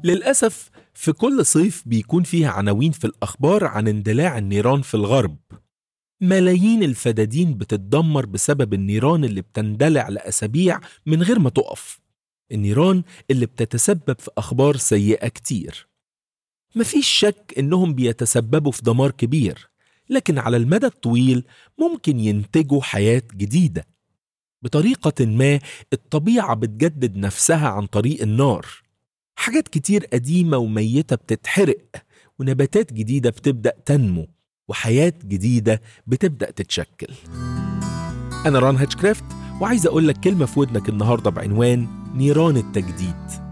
للأسف في كل صيف بيكون فيها عناوين في الأخبار عن اندلاع النيران في الغرب ملايين الفدادين بتتدمر بسبب النيران اللي بتندلع لأسابيع من غير ما تقف النيران اللي بتتسبب في أخبار سيئة كتير مفيش شك إنهم بيتسببوا في دمار كبير لكن على المدى الطويل ممكن ينتجوا حياة جديدة بطريقة ما الطبيعة بتجدد نفسها عن طريق النار حاجات كتير قديمة وميتة بتتحرق ونباتات جديدة بتبدأ تنمو وحياة جديدة بتبدأ تتشكل أنا ران هاتشكرافت وعايز أقول لك كلمة في ودنك النهاردة بعنوان نيران التجديد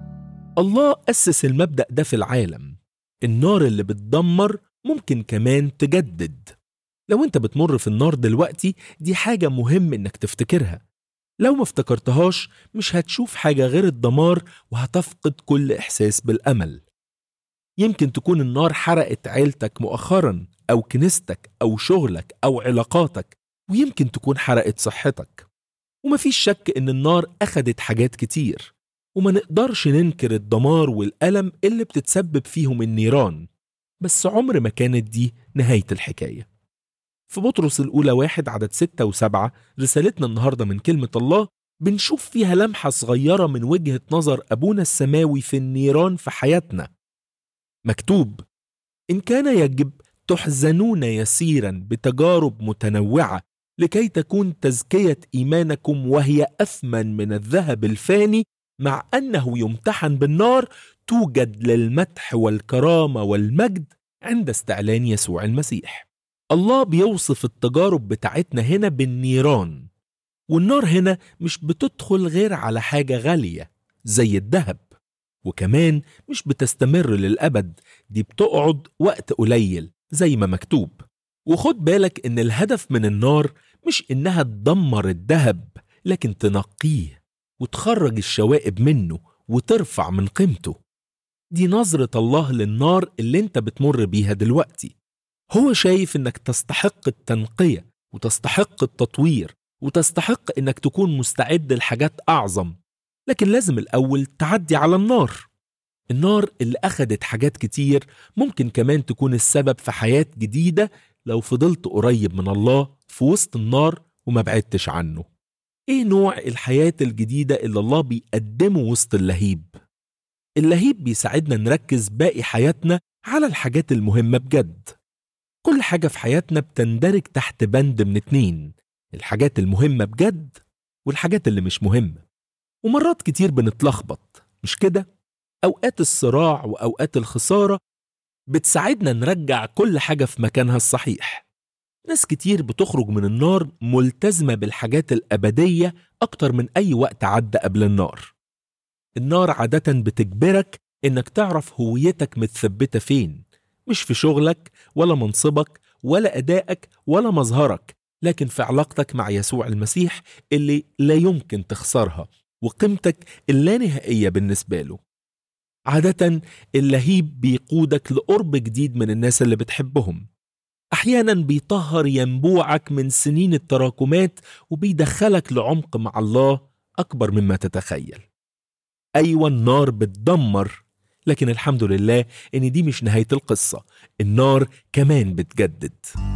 الله أسس المبدأ ده في العالم النار اللي بتدمر ممكن كمان تجدد لو انت بتمر في النار دلوقتي دي حاجة مهم انك تفتكرها لو ما افتكرتهاش مش هتشوف حاجة غير الدمار وهتفقد كل إحساس بالأمل يمكن تكون النار حرقت عيلتك مؤخرا أو كنيستك أو شغلك أو علاقاتك ويمكن تكون حرقت صحتك ومفيش شك إن النار أخدت حاجات كتير وما نقدرش ننكر الدمار والألم اللي بتتسبب فيهم النيران بس عمر ما كانت دي نهاية الحكاية في بطرس الأولى واحد عدد ستة وسبعة رسالتنا النهاردة من كلمة الله بنشوف فيها لمحة صغيرة من وجهة نظر أبونا السماوي في النيران في حياتنا مكتوب إن كان يجب تحزنون يسيرا بتجارب متنوعة لكي تكون تزكية إيمانكم وهي أثمن من الذهب الفاني مع أنه يمتحن بالنار توجد للمدح والكرامة والمجد عند استعلان يسوع المسيح الله بيوصف التجارب بتاعتنا هنا بالنيران والنار هنا مش بتدخل غير على حاجة غالية زي الذهب وكمان مش بتستمر للأبد دي بتقعد وقت قليل زي ما مكتوب وخد بالك إن الهدف من النار مش إنها تدمر الذهب لكن تنقيه وتخرج الشوائب منه وترفع من قيمته دي نظرة الله للنار اللي انت بتمر بيها دلوقتي هو شايف انك تستحق التنقية وتستحق التطوير وتستحق انك تكون مستعد لحاجات اعظم لكن لازم الاول تعدي على النار النار اللي اخدت حاجات كتير ممكن كمان تكون السبب في حياة جديدة لو فضلت قريب من الله في وسط النار وما بعدتش عنه ايه نوع الحياة الجديدة اللي الله بيقدمه وسط اللهيب اللهيب بيساعدنا نركز باقي حياتنا على الحاجات المهمة بجد كل حاجة في حياتنا بتندرج تحت بند من اتنين الحاجات المهمة بجد والحاجات اللي مش مهمة ومرات كتير بنتلخبط مش كده؟ أوقات الصراع وأوقات الخسارة بتساعدنا نرجع كل حاجة في مكانها الصحيح ناس كتير بتخرج من النار ملتزمة بالحاجات الأبدية أكتر من أي وقت عدى قبل النار النار عادة بتجبرك إنك تعرف هويتك متثبتة فين مش في شغلك ولا منصبك ولا أدائك ولا مظهرك لكن في علاقتك مع يسوع المسيح اللي لا يمكن تخسرها وقيمتك اللانهائية بالنسبة له عادة اللهيب بيقودك لقرب جديد من الناس اللي بتحبهم أحيانا بيطهر ينبوعك من سنين التراكمات وبيدخلك لعمق مع الله أكبر مما تتخيل أيوة النار بتدمر لكن الحمد لله إن دي مش نهاية القصة النار كمان بتجدد